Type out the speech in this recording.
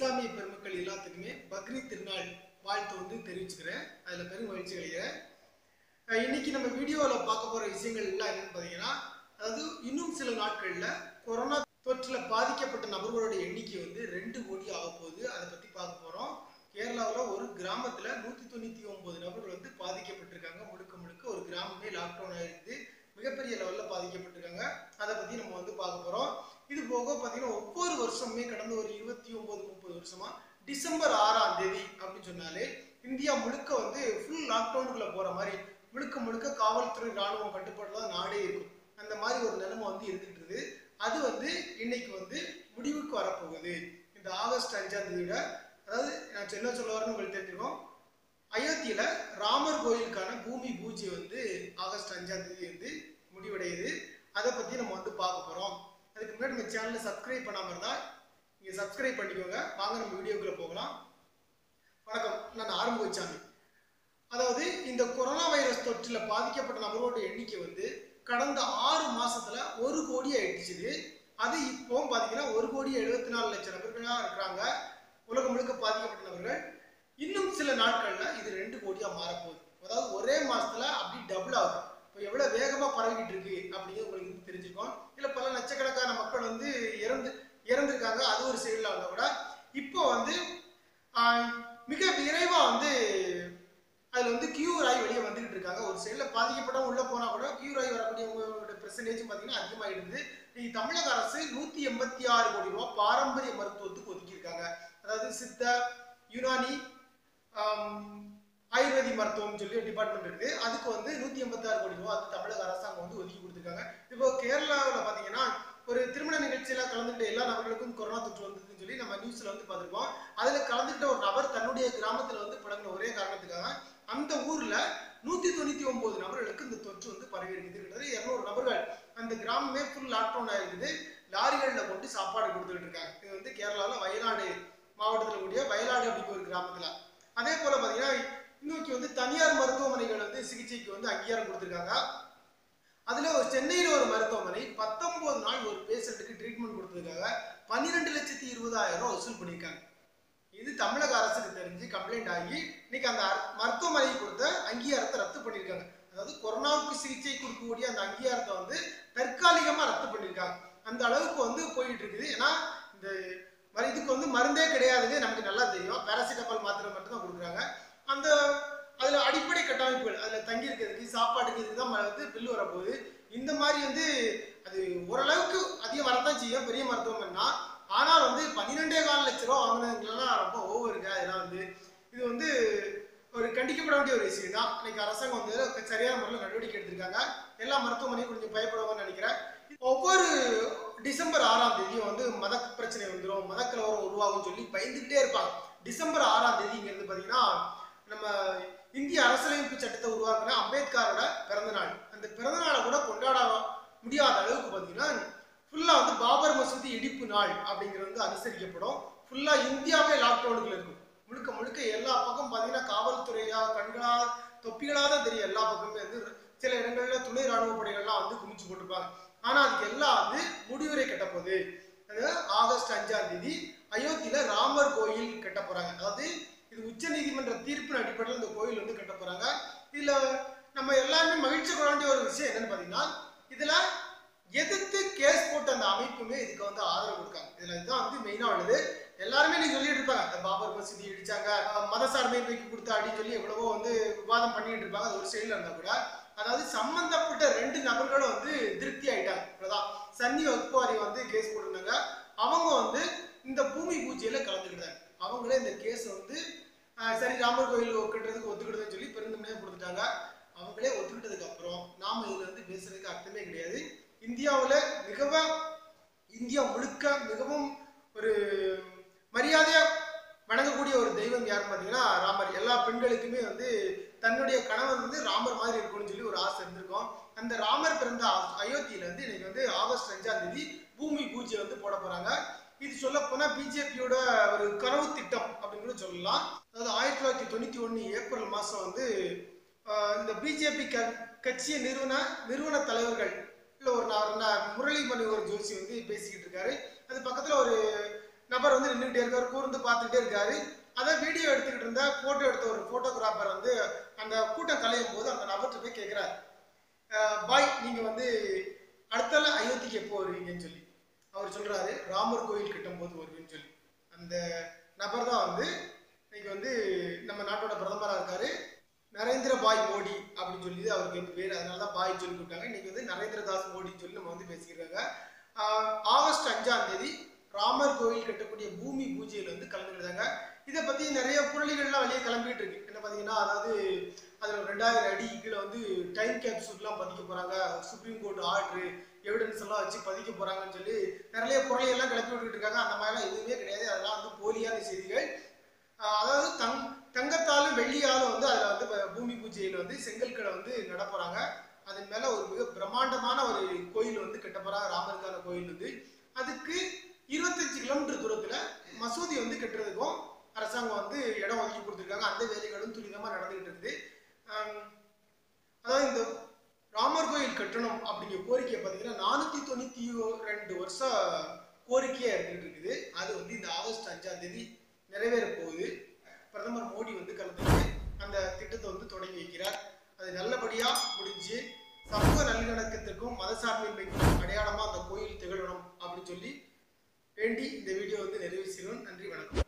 இஸ்லாமிய பெருமக்கள் எல்லாத்துக்குமே பக்ரீத் திருநாள் வாழ்த்து வந்து தெரிவிச்சுக்கிறேன் அதில் பெரும் மகிழ்ச்சி அடைகிறேன் அஹ் இன்னைக்கு நம்ம வீடியோவில் பார்க்க போகிற விஷயங்கள் எல்லாம் என்னன்னு பார்த்தீங்கன்னா அதாவது இன்னும் சில நாட்களில் கொரோனா தொற்றில் பாதிக்கப்பட்ட நபர்களோட எண்ணிக்கை வந்து ரெண்டு கோடி ஆக போகுது அதை பற்றி பார்க்க போகிறோம் கேரளாவில் ஒரு கிராமத்தில் நூற்றி தொண்ணூற்றி ஒம்பது நபர்கள் வந்து பாதிக்கப்பட்டிருக்காங்க முழுக்க முழுக்க ஒரு கிராமமே லாக்டவுன் ஆயிருந்து மிகப்பெரிய லெவலில் பாதிக்கப்பட்டிருக்காங்க அதை பற்றி நம்ம வந்து பார்க்க போகிறோம் இது போக பார்த்தீங்கன்னா ஒவ்வொரு வருஷமுமே கடந்த ஒரு இருபத்தி ஒம்பது முப்பது வருஷமா டிசம்பர் ஆறாம் தேதி அப்படின்னு சொன்னாலே இந்தியா முழுக்க வந்து ஃபுல் லாக்டவுனுக்குள்ள போகிற மாதிரி முழுக்க முழுக்க காவல்துறை ராணுவம் கட்டுப்பாடு தான் நாடே இருக்கும் அந்த மாதிரி ஒரு நிலைமை வந்து இருந்துட்டு இருக்குது அது வந்து இன்னைக்கு வந்து முடிவுக்கு வரப்போகுது இந்த ஆகஸ்ட் அஞ்சாம் தேதியோட அதாவது நான் என்ன சொல்ல வரேன்னு உங்களுக்கு தெரிஞ்சுக்கோம் அயோத்தியில ராமர் கோயிலுக்கான பூமி பூஜை வந்து ஆகஸ்ட் அஞ்சாம் தேதி வந்து முடிவடையுது அதை பத்தி நம்ம வந்து பார்க்க போறோம் அதுக்கு முன்னாடி நம்ம சேனலை சப்ஸ்கிரைப் பண்ணாம இருந்தா நீங்க சப்ஸ்கிரைப் பண்ணிக்கோங்க வாங்க நம்ம வீடியோக்குள்ள போகலாம் வணக்கம் நான் ஆரம்ப வச்சாமி அதாவது இந்த கொரோனா வைரஸ் தொற்றில் பாதிக்கப்பட்ட நபரோட எண்ணிக்கை வந்து கடந்த ஆறு மாசத்துல ஒரு கோடி ஆயிடுச்சுது அது இப்போ பாத்தீங்கன்னா ஒரு கோடி எழுபத்தி நாலு லட்சம் நபர்களா இருக்கிறாங்க உலகம் முழுக்க பாதிக்கப்பட்ட நபர்கள் இன்னும் சில நாட்கள்ல இது ரெண்டு கோடியா மாறப்போகுது அதாவது ஒரே மாசத்துல அப்படி டபுள் ஆகுது இப்போ எவ்வளவு வேகமா பரவிக்கிட்டு இருக்கு அப்படிங்கிறது உங்களுக்கு வந்து தெரிஞ்சுக்கும் இல்ல பல லட்சக்கணக்கான மக்கள் வந்து இறந்து இறந்துருக்காங்க அது ஒரு சைடில் வந்தா கூட இப்போ வந்து ஆஹ், மிக விரைவா வந்து அதுல வந்து கியூர் ஆகி வெளியே வந்துகிட்டு இருக்காங்க ஒரு சைடில் பாதிக்கப்பட்டவங்க உள்ள போனா கூட கியூர் ஆகி வரக்கூடியவங்களோட பெர்சன்டேஜ் பார்த்தீங்கன்னா அதிகமாகிடுது இன்னைக்கு தமிழக அரசு நூத்தி எண்பத்தி ஆறு கோடி ரூபாய் பாரம்பரிய மருத்துவத்துக்கு ஒதுக்கியிருக்காங்க அதாவது சித்த யுனானி ஆம், ஆயுர்வேதி மருத்துவம் சொல்லி டிபார்ட்மெண்ட் இருக்கு அதுக்கு வந்து நூத்தி எண்பத்தி ஆறு கோடி ரூபாய் அது தமிழக அரசாங்கம் வந்து ஒதுக்கி கொடுத்துருக்காங்க இப்போ கேரளாவில் பார்த்தீங்கன்னா ஒரு திருமண நிகழ்ச்சியில கலந்துக்கிட்ட எல்லா நபர்களுக்கும் கொரோனா தொற்று வந்ததுன்னு சொல்லி நம்ம நியூஸ்ல வந்து பார்த்திருக்கோம் அதுல கலந்துக்கிட்ட ஒரு நபர் தன்னுடைய கிராமத்துல வந்து பழகின ஒரே காரணத்துக்காக அந்த ஊர்ல நூத்தி தொண்ணூத்தி ஒன்பது நபர்களுக்கு இந்த தொற்று வந்து பரவி இருக்குது கிட்டத்தட்ட இருநூறு நபர்கள் அந்த கிராமமே ஃபுல் லாக்டவுன் ஆயிருக்குது லாரிகளில் கொண்டு சாப்பாடு கொடுத்துட்டு இருக்காங்க இது வந்து கேரளாவில் வயநாடு மாவட்டத்தில் கூடிய வயநாடு அப்படிங்கிற ஒரு கிராமத்துல அதே போல பாத்தீங்கன்னா இன்னைக்கு வந்து தனியார் மருத்துவமனைகள் வந்து சிகிச்சைக்கு வந்து அங்கீகாரம் கொடுத்துருக்காங்க அதுல ஒரு சென்னையில ஒரு மருத்துவமனை பத்தொன்பது நாள் ஒரு பேஷண்ட்டுக்கு ட்ரீட்மெண்ட் கொடுத்ததுக்காக பன்னிரெண்டு லட்சத்தி இருபதாயிரம் ரூபாய் வசூல் பண்ணியிருக்காங்க இது தமிழக அரசுக்கு தெரிஞ்சு கம்ப்ளைண்ட் ஆகி இன்னைக்கு அந்த அர- மருத்துவமனைக்கு கொடுத்த அங்கீகாரத்தை ரத்து பண்ணியிருக்காங்க அதாவது கொரோனாவுக்கு சிகிச்சை கொடுக்கக்கூடிய அந்த அங்கீகாரத்தை வந்து தற்காலிகமா ரத்து பண்ணியிருக்காங்க அந்த அளவுக்கு வந்து போயிட்டு இருக்குது ஏன்னா இந்த மரு- இதுக்கு வந்து மருந்தே கிடையாதுன்னு நமக்கு நல்லா தெரியும் பேராசிட்டமால் மாத்திரை மட்டும் தான் கொடுக்குறாங்க அந்த அதுல அடிப்படை கட்டமைப்புகள் அதுல தங்கி இருக்கிறதுக்கு சாப்பாட்டுக்கு இதுக்கு தான் வந்து பில் வரப்போகுது இந்த மாதிரி வந்து அது ஓரளவுக்கு அதிகம் வரதான் செய்யும் பெரிய மருத்துவமனைனா ஆனால் வந்து பன்னிரெண்டே கால் லட்ச ரூபா வாங்கினதுலாம் ரொம்ப ஓவருங்க அதெல்லாம் வந்து இது வந்து ஒரு கண்டிக்கப்பட வேண்டிய ஒரு விஷயம் தான் இன்னைக்கு அரசாங்கம் வந்து சரியான முறையில் நடவடிக்கை எடுத்திருக்காங்க எல்லா மருத்துவமனையும் கொஞ்சம் பயப்படுவாங்கன்னு நினைக்கிறேன் ஒவ்வொரு டிசம்பர் ஆறாம் தேதியும் வந்து மத பிரச்சனை வந்துடும் மத கலவரம் உருவாகும் சொல்லி பயந்துகிட்டே இருப்பாங்க டிசம்பர் ஆறாம் தேதிங்கிறது பார்த்தீங்கன்னா நம்ம இந்திய அரசியலமைப்பு சட்டத்தை உருவாக்குன அம்பேத்கரோட பிறந்த நாள் அந்த பிறந்த நாளை கூட கொண்டாட முடியாத அளவுக்கு பார்த்தீங்கன்னா ஃபுல்லாக வந்து பாபர் மசூதி இடிப்பு நாள் அப்படிங்கிறது வந்து அனுசரிக்கப்படும் ஃபுல்லாக இந்தியாவே லாக்டவுனுக்குள்ள இருக்கும் முழுக்க முழுக்க எல்லா பக்கம் பார்த்தீங்கன்னா காவல்துறையா கண்களா தொப்பிகளா தான் தெரியும் எல்லா பக்கமே வந்து சில இடங்கள்ல துணை ராணுவ படைகள்லாம் வந்து குமிச்சு போட்டிருப்பாங்க ஆனா அதுக்கு எல்லாம் வந்து முடிவுரை கட்ட போகுது அது ஆகஸ்ட் அஞ்சாம் தேதி அயோத்தியில ராமர் கோயில் கட்ட போறாங்க அதாவது இது உச்ச நீதிமன்ற தீர்ப்பின் அடிப்படையில் இந்த கோயில் வந்து கட்ட போறாங்க இதுல நம்ம எல்லாருமே மகிழ்ச்சி கொள்ள வேண்டிய ஒரு விஷயம் என்னன்னு பாத்தீங்கன்னா இதுல எதிர்த்து கேஸ் போட்ட அந்த அமைப்புமே இதுக்கு வந்து ஆதரவு கொடுக்காங்க இதுல இதுதான் வந்து மெயினா உள்ளது எல்லாருமே நீ சொல்லிட்டு இருப்பாங்க இந்த பாபர் மசூதி இடிச்சாங்க அஹ் மத சார்பின்மைக்கு கொடுத்த அப்படின்னு சொல்லி எவ்வளவோ வந்து விவாதம் பண்ணிட்டு இருப்பாங்க அது ஒரு சைடுல இருந்தா கூட அதாவது சம்பந்தப்பட்ட ரெண்டு நபர்களும் வந்து திருப்தி ஆயிட்டாங்க அவ்வளவுதான் சன்னி வகுப்பாரி வந்து கேஸ் போட்டிருந்தாங்க அவங்க வந்து இந்த பூமி பூஜையில கலந்துக்கிட்டாங்க அவங்களே இந்த கேஸ் வந்து அஹ், சரி ராமர் கோயில் கட்டுறதுக்கு ஒத்துக்கிட்டதுன்னு சொல்லி பெருந்தன்மையாக கொடுத்துட்டாங்க அவங்களே ஒத்துக்கிட்டதுக்கு அப்புறம் நாம இதுல வந்து பேசுறதுக்கு அர்த்தமே கிடையாது இந்தியாவுல மிகவும் இந்தியா முழுக்க மிகவும் ஒரு மரியாதையா வணங்கக்கூடிய ஒரு தெய்வம் யாருன்னு பார்த்தீங்கன்னா ராமர் எல்லா பெண்களுக்குமே வந்து தன்னுடைய கணவன் வந்து ராமர் மாதிரி இருக்கணும்னு சொல்லி ஒரு ஆசை இருந்திருக்கும் அந்த ராமர் பிறந்த அ- அயோத்தியில வந்து இன்னைக்கு வந்து ஆகஸ்ட் அஞ்சாம் தேதி பூமி பூஜை வந்து போட போறாங்க இது சொல்ல போனா பிஜேபியோட ஒரு கனவு திட்டம் அப்படின்னு கூட சொல்லலாம் அதாவது ஆயிரத்தி தொள்ளாயிரத்தி தொண்ணூத்தி ஒண்ணு ஏப்ரல் மாசம் வந்து ஆஹ், இந்த பிஜேபி கட்சியை நிறுவன நிறுவன தலைவர்கள் இல்ல ஒரு நா- ஒரு நா- முரளிமணி ஒரு ஜோஷி வந்து பேசிக்கிட்டு இருக்காரு அது பக்கத்துல ஒரு நபர் வந்து நின்றுட்டே இருக்காரு கூர்ந்து பார்த்துட்டே இருக்காரு அதை வீடியோ எடுத்துக்கிட்டு இருந்த போட்டோ எடுத்த ஒரு போட்டோகிராஃபர் வந்து அந்த கூட்டம் கலையும் போது அந்த நபர்கிட்ட போய் கேட்கிறாரு பாய் நீங்க வந்து அடுத்தால அயோத்திக்கு எப்போ வருவீங்கன்னு சொல்லி அவர் சொல்றாரு ராமர் கோயில் கட்டும் போது வருவேன்னு சொல்லி அந்த நபர் தான் வந்து இன்னைக்கு வந்து நம்ம நாட்டோட பிரதமராக இருக்காரு நரேந்திர பாய் மோடி அப்படின்னு சொல்லி அவருக்கு வந்து பேர் அதனால தான் பாய் சொல்லி கொடுத்தாங்க இன்னைக்கு வந்து நரேந்திர தாஸ் மோடின்னு சொல்லி நம்ம வந்து பேசிக்கிறாங்க ஆஹ் ஆகஸ்ட் அஞ்சாம் தேதி ராமர் கோயில் கட்டக்கூடிய பூமி பூஜையில் வந்து கலந்துக்கிட்டாங்க இதை பத்தி நிறைய புரளிகள்லாம் வெளியே கிளம்பிட்டு இருக்கு என்ன பார்த்தீங்கன்னா அதாவது அதில் ரெண்டாயிரம் அடி கீழே வந்து டைம் கேப்சூல்லாம் பதிக்க போறாங்க சுப்ரீம் கோர்ட் ஆர்டர் எவிடன்ஸ் எல்லாம் வச்சு பதிக்க போறாங்கன்னு சொல்லி நிறைய புரளி எல்லாம் கிளப்பி விட்டுட்டு இருக்காங்க அந்த மாதிரிலாம் எதுவுமே கிடையாது அதெல்லாம் வந்து போலியான செய்திகள் ஆஹ் அதாவது தங் தங்கத்தாலும் வெள்ளியாலும் வந்து அதில் வந்து இப்ப பூமி பூஜையில் வந்து செங்கற்களை வந்து நட போறாங்க அதன் மேல ஒரு மிக பிரம்மாண்டமான ஒரு கோயில் வந்து கட்ட போறாங்க ராமருக்கான கோயில் வந்து அதுக்கு இருபத்தஞ்சு கிலோமீட்டர் தூரத்துல மசூதி வந்து கட்டுறதுக்கும் அரசாங்கம் வந்து இடம் ஒதுக்கி கொடுத்துருக்காங்க அந்த வேலைகளும் துரிதமா நடந்துகிட்டு இருக்குது ஆம், அதாவது இந்த ராமர் கோயில் கட்டணும் அப்படிங்கிற கோரிக்கையை பார்த்தீங்கன்னா நானூத்தி தொண்ணூத்தி ரெண்டு வருஷம் கோரிக்கையா இருந்துட்டு இருக்குது அது வந்து இந்த ஆகஸ்ட் அஞ்சாம் தேதி நிறைவேற போகுது பிரதமர் மோடி வந்து கலந்துட்டு அந்த திட்டத்தை வந்து தொடங்கி வைக்கிறார் அது நல்லபடியா முடிஞ்சு சமூக நல்லிணக்கத்திற்கும் மதசார்பின்மைக்கும் அடையாளமா அந்த கோயில் திகழணும் அப்படின்னு சொல்லி வேண்டி இந்த வீடியோ வந்து நிறைவு செய்யணும் நன்றி வணக்கம்